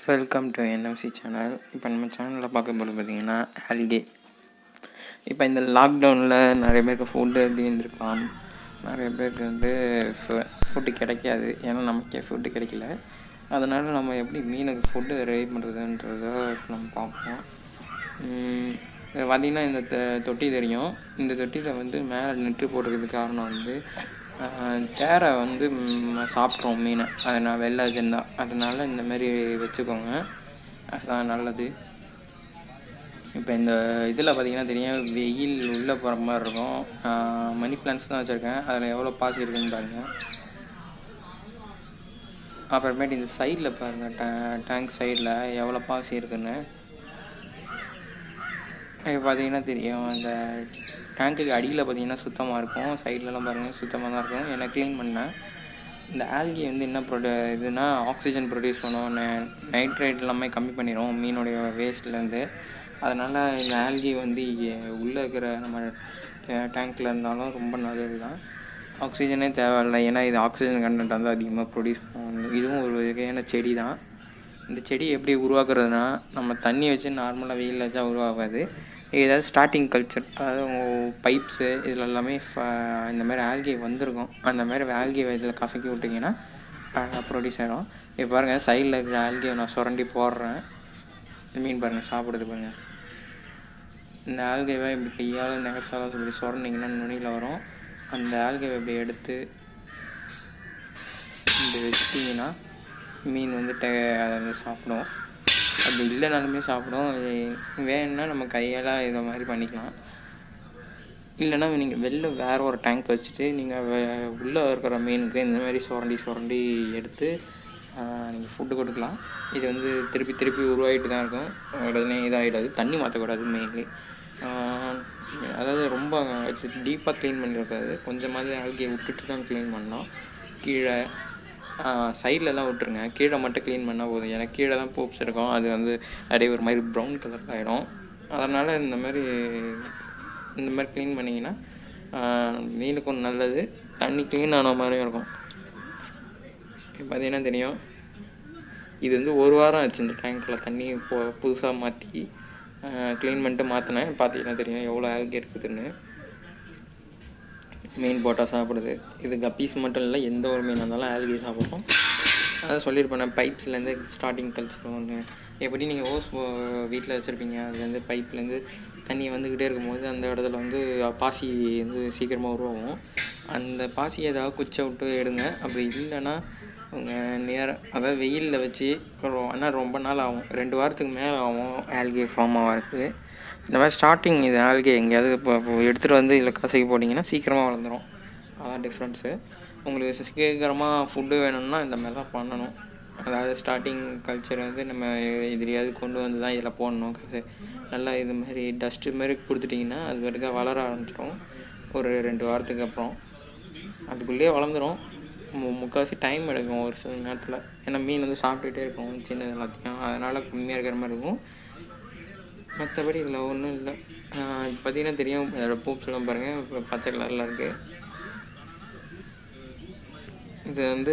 welcome to NMC channel இப்போ நம்ம சேனலில் பார்க்க போகிறது பார்த்தீங்கன்னா ஆல்கே இப்போ இந்த லாக்டவுனில் நிறைய பேருக்கு ஃபுட்டு இருந்திருக்கலாம் நிறைய பேருக்கு வந்து ஃபுட்டு கிடைக்காது ஏன்னா நமக்கே ஃபுட்டு கிடைக்கல அதனால் நம்ம எப்படி மீனுக்கு ஃபுட்டு ரெடி பண்ணுறதுன்றத இப்போ நம்ம பார்ப்போம் உம், இது பார்த்திங்கன்னா இந்த த- தொட்டி தெரியும் இந்த தொட்டியில் வந்து மேலே நெட்டு போட்டிருக்கிறதுக்கு காரணம் வந்து ஆஹ், தேரை வந்து ம், சாப்பிட்றோம் மீனை அதை நான் வெளில வச்சுருந்தா அதனால இந்த மாதிரி வச்சுக்கோங்க அதுதான் நல்லது இப்போ இந்த இதில் பார்த்தீங்கன்னா தெரியும் வெயில் உள்ளே போகிற மாதிரி இருக்கும் மணி பிளான்ஸ் தான் வச்சுருக்கேன் அதில் எவ்வளோ பாசி இருக்குன்னு பாருங்கள் அப்புறமேட்டு இந்த சைடில் பாருங்கள் டே டேங்க் சைடில் எவ்வளோ பாசி இருக்குன்னு இப்போ பார்த்தீங்கன்னா தெரியும் அந்த டேங்க்குக்கு அடியில் பார்த்தீங்கன்னா சுத்தமாக இருக்கும் சைட்லலாம் பாருங்கள் சுத்தமாக தான் இருக்கும் ஏன்னா க்ளீன் பண்ணேன் இந்த ஆல்கி வந்து என்ன ப்ரொட இதுனா ஆக்சிஜன் ப்ரொடியூஸ் பண்ணும் நைட்ரேட் எல்லாமே கம்மி பண்ணிடும் மீனுடைய வேஸ்ட்லேருந்து அதனால் இந்த ஆல்கி வந்து உள்ளே இருக்கிற நம்ம டேங்க்கில் இருந்தாலும் ரொம்ப நல்லது தான் ஆக்சிஜனே தேவையில்லை ஏன்னா இது ஆக்சிஜன் கண்டென்ட் வந்து அதிகமாக ப்ரொடியூஸ் பண்ணும் இதுவும் ஒரு வகையான செடி தான் இந்த செடி எப்படி உருவாக்குறதுனா நம்ம தண்ணி வச்சு நார்மலாக வெயிலில் வச்சா உருவாகாது ஏதாவது ஸ்டார்டிங் கல்ச்சர் அதாவது பைப்ஸு இதில் எல்லாமே ஃப- இந்த மாதிரி ஆல்கே வந்திருக்கும் அந்த மாதிரி ஆல்கே இதில் கசக்கி விட்டிங்கன்னா ப்ரொடியூஸ் ஆகிடும் இப்போ பாருங்கள் சைடில் இருக்கிற ஆல்கே நான் சுரண்டி போடுறேன் இந்த மீன் பாருங்கள் சாப்பிடுது பாருங்கள் இந்த ஆல்கேவை இப்படி கையால் நெகச்சாலும் இப்படி சுரண்டிங்கன்னா நுனியில் வரும் அந்த ஆல்கேவை இப்படி எடுத்து இப்படி வச்சிட்டிங்கன்னா மீன் வந்து டே அதை வந்து சாப்பிடும் அப்படி இல்லைனாலுமே சாப்பிடும் இது வேணும்னா நம்ம கையால் இதை மாதிரி பண்ணிக்கலாம் இல்லைன்னா நீங்கள் வெளில வேறு ஒரு டேங்க் வச்சுட்டு நீங்கள் உள்ளே இருக்கிற மீனுக்கு இந்த மாதிரி சுரண்டி சுரண்டி எடுத்து நீங்கள் ஃபுட்டு கொடுக்கலாம் இது வந்து திருப்பி திருப்பி உருவாகிட்டு தான் இருக்கும் உடனே இதாகிடாது தண்ணி மாற்றக்கூடாது மெயின்லி அதாவது ரொம்ப டீப்பாக க்ளீன் பண்ணியிருக்காது கொஞ்சமாவது ஆல்கியை விட்டுட்டு தான் க்ளீன் பண்ணோம் கீழே சைட்லலாம் விட்டுருங்க கீழே மட்டும் க்ளீன் பண்ணால் போதும் ஏன்னா கீழே தான் பூப்ஸ் இருக்கும் அது வந்து அப்படியே ஒரு மாதிரி ப்ரௌன் கலர் ஆகிடும் அதனால் இந்த மாதிரி இந்த மாதிரி க்ளீன் பண்ணிங்கன்னா ஆஹ், மீனுக்கும் நல்லது தண்ணி க்ளீன் ஆன மாதிரியும் இருக்கும் இப்போ பார்த்தீங்கன்னா தெரியும் இது வந்து ஒரு வாரம் ஆச்சு இந்த டேங்க்கில் தண்ணி இப்போ புதுசாக மாற்றி க்ளீன் பண்ணிட்டு மாற்றினேன் பார்த்தீங்கன்னா தெரியும் எவ்வளோ ஆல்கே இருக்குதுன்னு மீன் போட்டால் சாப்பிடுது இது கப்பீஸ் மட்டும் இல்லை எந்த ஒரு மீனாக இருந்தாலும் ஆல்கே சாப்பிடும் அதான் சொல்லியிருப்பேன் பைப்ஸ்லேருந்து ஸ்டார்டிங் கல்ச்சர் ஒன்று எப்படி நீங்கள் ஓஸ் வீட்டில் வச்சுருப்பீங்க அதுலேருந்து பைப்லேருந்து தண்ணி வந்துக்கிட்டே இருக்கும்போது அந்த இடத்துல வந்து பாசி வந்து சீக்கிரமாக உருவாகும் அந்த பாசி ஏதாவது குச்சை விட்டு எடுங்க அப்படி இல்லைன்னா உங்கள் நேர அதாவது வெயிலில் வச்சு ஆனால் ரொம்ப நாள் ஆகும் ரெண்டு வாரத்துக்கு மேலே ஆகும் ஆல்கே ஃபார்ம் ஆகிறதுக்கு இந்த மாதிரி ஸ்டார்டிங் இது ஆல்கே எங்கேயாவது இப்போ இப்போ எடுத்துகிட்டு வந்து இதில் கசக்கி போட்டிங்கன்னா சீக்கிரமாக வளர்ந்துடும் அதான் டிஃப்ரென்ஸு உங்களுக்கு சீக்கிரமாக ஃபுட்டு வேணும்னா இந்த மாதிரி தான் பண்ணணும் அதாவது ஸ்டார்டிங் கல்ச்சர் வந்து நம்ம எதிரியாவது கொண்டு வந்து தான் இதில் போடணும் கச- நல்லா இது மாதிரி டஸ்ட்டு மாதிரி கொடுத்துட்டிங்கன்னா அது பாட்டுக்க வளர ஆரம்பிச்சிடும் ஒரு ரெண்டு வாரத்துக்கு அப்புறம் அதுக்குள்ளேயே வளர்ந்துடும் மு முக்கால்வாசி டைம் எடுக்கும் ஒரு சில நேரத்தில் ஏன்னா மீன் வந்து சாப்பிட்டுட்டே இருக்கும் சின்னது எல்லாத்தையும் அதனால் கம்மியாக இருக்கிற மாதிரி இருக்கும் மற்றபடி இதில் ஒன்றும் இல்லை இப்போ பார்த்தீங்கன்னா தெரியும் அதோட பூப்ஸ்லாம் பாருங்கள் இப்போ பச்சை கலரில் இருக்குது இது வந்து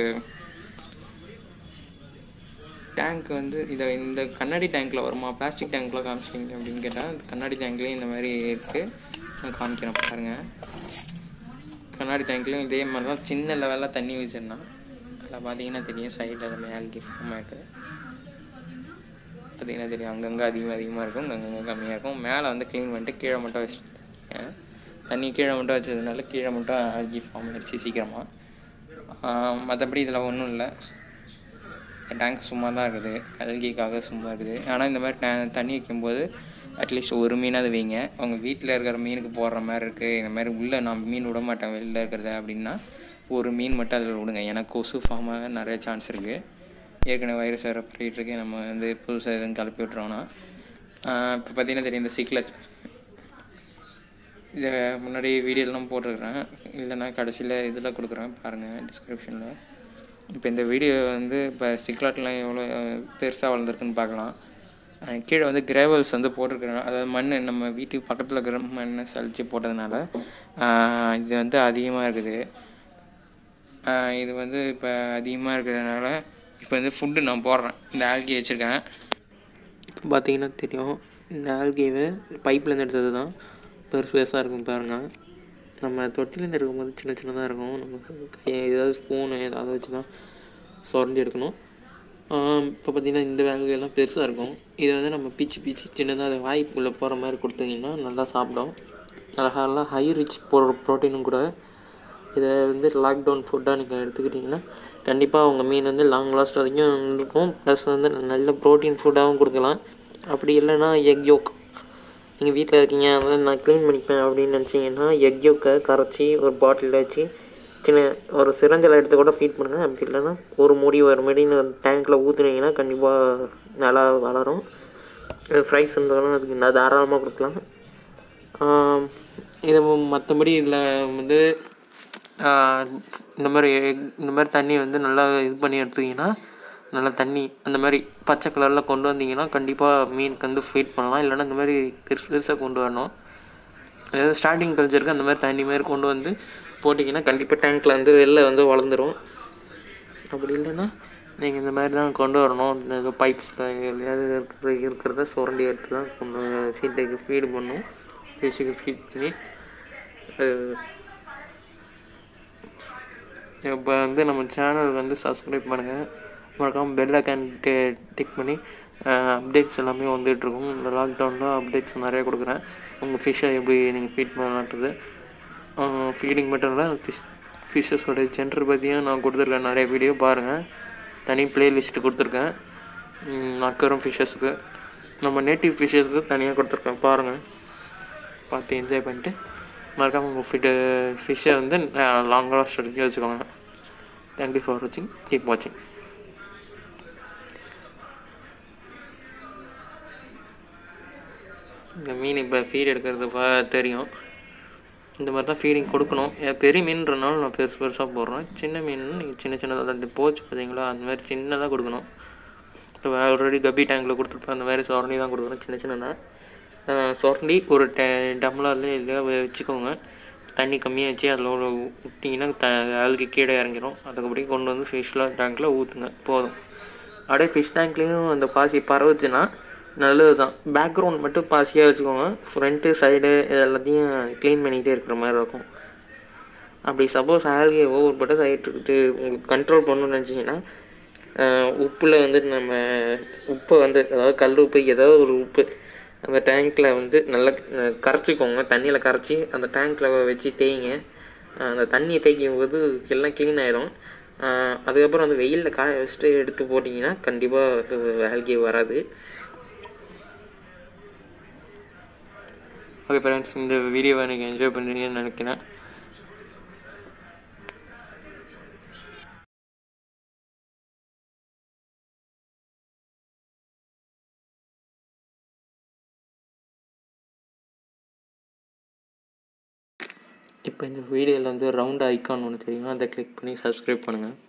டேங்க் வந்து இதை இந்த கண்ணாடி டேங்க்கில் வருமா பிளாஸ்டிக் டேங்க்கில் காமிச்சிட்டிங்க அப்படின்னு கேட்டால் இந்த கண்ணாடி டேங்க்லேயும் இந்த மாதிரி இருக்குது நான் காமிக்கிறேன் பாருங்கள் கண்ணாடி டேங்க்லேயும் இதே மாதிரி தான் சின்ன லெவலில் தண்ணி வச்சிருந்தான் அதில் பார்த்தீங்கன்னா தெரியும் சைடில் அதில் ஆல்கி ஃபார்ம் ஆகிருக்கு பார்த்தீங்கன்னா தெரியும் அங்கங்கே அதிகமாக அதிகமாக இருக்கும் அங்கங்கே கம்மியாக இருக்கும் மேலே வந்து க்ளீன் பண்ணிட்டு கீழே மட்டும் வச்சுட்டேன் தண்ணி கீழே மட்டும் வச்சதுனால கீழே மட்டும் ஆல்கி ஃபார்ம் ஆயிடுச்சு சீக்கிரமாக மற்றபடி இதில் ஒன்றும் இல்லை டேங்க் சும்மா தான் இருக்குது அல்கிக்காக சும்மா இருக்குது ஆனால் இந்த மாதிரி டே தண்ணி வைக்கும்போது அட்லீஸ்ட் ஒரு மீனாவது வைங்க உங்கள் வீட்டில் இருக்கிற மீனுக்கு போடுற மாதிரி இருக்குது இந்த மாதிரி உள்ளே நான் மீன் விட மாட்டேன் வெளில இருக்கிறத அப்படின்னா ஒரு மீன் மட்டும் அதில் விடுங்க ஏன்னா கொசு ஃபார்மாக நிறைய சான்ஸ் இருக்குது ஏற்கனவே வைரஸ் வேறு பரவிட்டு இருக்கு நம்ம வந்து புதுசாக எதுவும் கிளப்பி விட்றோன்னா இப்போ பார்த்தீங்கன்னா தெரியும் இந்த சிக்லெட் இதை முன்னாடி வீடியோலாம் போட்டிருக்கிறேன் இல்லைன்னா கடைசியில் இதில் கொடுக்குறேன் பாருங்கள் டிஸ்கிரிப்ஷனில் இப்போ இந்த வீடியோ வந்து இப்போ சிக்லாட்லாம் எவ்வளோ பெருசாக வளர்ந்துருக்குன்னு பார்க்கலாம் அஹ் கீழே வந்து கிரேவல்ஸ் வந்து போட்டிருக்கிறேன் அதாவது மண் நம்ம வீட்டுக்கு பக்கத்தில் இருக்கிற மண்ணை சலிச்சு போட்டதுனால அஹ் இது வந்து அதிகமாக இருக்குது அஹ் இது வந்து இப்போ அதிகமாக இருக்கிறதுனால இப்போ வந்து ஃபுட்டு நான் போடுறேன் இந்த ஆல்கி வச்சுருக்கேன் இப்போ பார்த்தீங்கன்னா தெரியும் இந்த ஆல்கேவை பைப்லேருந்து எடுத்தது தான் பெருசு பெருசாக இருக்கும் பாருங்கள் நம்ம தொட்டிலேருந்து எடுக்கும்போது சின்ன சின்னதாக இருக்கும் நம்ம கை ஏதாவது ஸ்பூனு ஏதாவது வச்சு தான் சுரண்டி எடுக்கணும் இப்போ பார்த்திங்கன்னா இந்த வேலைகள்லாம் பெருசாக இருக்கும் இதை வந்து நம்ம பிச்சு பிச்சு சின்னதாக அதை வாய்ப்புள்ள போகிற மாதிரி கொடுத்தீங்கன்னா நல்லா சாப்பிடும் அழகாக ஹை ரிச் ப்ரோ ப்ரோட்டீனும் கூட இதை வந்து லாக்டவுன் ஃபுட்டாக நீங்கள் எடுத்துக்கிட்டிங்கன்னா கண்டிப்பாக உங்கள் மீன் வந்து லாங் லாஸ்ட் வரைக்கும் இருக்கும் ப்ளஸ் வந்து நல்ல ப்ரோட்டீன் ஃபுட்டாகவும் கொடுக்கலாம் அப்படி இல்லைன்னா எக் யோக் நீங்கள் வீட்டில் இருக்கீங்க அதனால் நான் க்ளீன் பண்ணிப்பேன் அப்படின்னு நினச்சிங்கன்னா எக் யோக்கை கரைச்சி ஒரு பாட்டிலில் வச்சு சின்ன ஒரு சிரஞ்சில் எடுத்து கூட ஃபீட் பண்ணுங்கள் அப்படி இல்லைன்னா ஒரு முடி ஒரு முடின்னு டேங்க்கில் ஊற்றுனீங்கன்னா கண்டிப்பாக நல்லா வளரும் ஃப்ரைஸ் இருந்தாலும் அதுக்கு நான் தாராளமாக கொடுக்கலாம் இது மற்றபடி இதில் வந்து இந்த மாதிரி இந்த மாதிரி தண்ணி வந்து நல்லா இது பண்ணி எடுத்தீங்கன்னா நல்லா தண்ணி அந்த மாதிரி பச்சை கலரில் கொண்டு வந்தீங்கன்னா கண்டிப்பாக மீனுக்கு வந்து ஃபீட் பண்ணலாம் இல்லைன்னா இந்த மாதிரி பெருசு பெருசாக கொண்டு வரணும் அதாவது ஸ்டார்டிங் கல்ச்சருக்கு அந்த மாதிரி தண்ணி மாதிரி கொண்டு வந்து போட்டிங்கன்னா கண்டிப்பாக டேங்க்கில் வந்து வெளில வந்து வளர்ந்துடும் அப்படி இல்லைன்னா நீங்கள் இந்த மாதிரி தான் கொண்டு வரணும் இந்த பைப்ஸில் எதையாவது இருக்கிற இருக்கிறத சுரண்டி எடுத்து தான் கொண்டு ஃபீட்டுக்கு ஃபீடு பண்ணும் ஃபிஷ்ஷுக்கு ஃபீட் பண்ணி இப்போ வந்து நம்ம சேனல் வந்து சப்ஸ்கிரைப் பண்ணுங்கள் மறக்காமல் பெல் ஐக்கான் டிக் பண்ணி அப்டேட்ஸ் எல்லாமே வந்துகிட்ருக்கும் இந்த லாக்டவுனில் அப்டேட்ஸ் நிறைய கொடுக்குறேன் உங்கள் ஃபிஷ்ஷை எப்படி நீங்கள் ஃபீட் பண்ணலான்றது ஃபீடிங் மட்டும் இல்லை ஃபிஷ் ஃபிஷ்ஷஸோட ஜென்டர் பற்றியும் நான் கொடுத்துருக்கேன் நிறைய வீடியோ பாருங்கள் தனி ப்ளேலிஸ்ட்டு கொடுத்துருக்கேன் அக்கறம் ஃபிஷ்ஷஸுக்கு நம்ம நேட்டிவ் ஃபிஷ்ஷஸுக்கு தனியாக கொடுத்துருக்கேன் பாருங்கள் பார்த்து என்ஜாய் பண்ணிட்டு மறக்காமல் உங்கள் ஃபிட்டு ஃபிஷ்ஷை வந்து லாங் லாஸ்ட் வரைக்கும் வச்சுக்கோங்க தேங்க்யூ ஃபார் வாட்சிங் கீப் வாட்சிங் இந்த மீன் இப்போ ஃபீட் எடுக்கிறது பா தெரியும் இந்த மாதிரி தான் ஃபீடிங் கொடுக்கணும் பெரிய மீன்றனால நான் பெருசு பெருசாக போடுறேன் சின்ன மீன் நீங்கள் சின்ன சின்னதாக இந்த போச்சு பார்த்தீங்களா அந்த மாதிரி சின்னதாக கொடுக்கணும் இப்போ ஆல்ரெடி கப்பி டேங்கில் கொடுத்துருப்பேன் அந்த மாதிரி சொரணி தான் கொடுக்குறேன் சின்ன சின்னதாக சொரண்டி ஒரு டே டம்ளர்லேயே இதில் வச்சுக்கோங்க தண்ணி கம்மியாக வச்சு அதில் ஒரு விட்டிங்கன்னா த அழுகி கீழே இறங்கிடும் அதுக்கப்புறம் கொண்டு வந்து ஃபிஷ்ல டேங்க்கில் ஊற்றுங்க போதும் அப்படியே ஃபிஷ் டேங்க்லேயும் அந்த பாசி பரவுச்சுன்னா நல்லது தான் பேக்ரவுண்ட் மட்டும் பாசியாக வச்சுக்கோங்க ஃப்ரண்ட்டு சைடு இது எல்லாத்தையும் க்ளீன் பண்ணிக்கிட்டே இருக்கிற மாதிரி இருக்கும் அப்படி சப்போஸ் ஆல்கே ஓவர் பட்டு ஆகிட்டு உங்களுக்கு கண்ட்ரோல் பண்ணணும்னு நினச்சிங்கன்னா உப்பில் வந்து நம்ம உப்பை வந்து அதாவது கல் உப்பு ஏதாவது ஒரு உப்பு அந்த டேங்க்கில் வந்து நல்லா கரைச்சிக்கோங்க தண்ணியில் கரைச்சி அந்த டேங்க்கில் வச்சு தேய்ங்க அந்த தண்ணியை தேய்க்கும் போது எல்லாம் க்ளீன் ஆயிரும் அதுக்கப்புறம் அந்த வெயிலில் காய வச்சுட்டு எடுத்து போட்டிங்கன்னா கண்டிப்பாக ஆல்கே வராது ஓகே ஃப்ரெண்ட்ஸ் இந்த வீடியோவை எனக்கு என்ஜாய் பண்ணுறீங்கன்னு நினைக்கிறேன் இப்போ இந்த வீடியோவில் வந்து ரவுண்ட் ஐக்கான் ஒன்று தெரியும் அதை கிளிக் பண்ணி சப்ஸ்கிரைப் பண்ணுங்கள்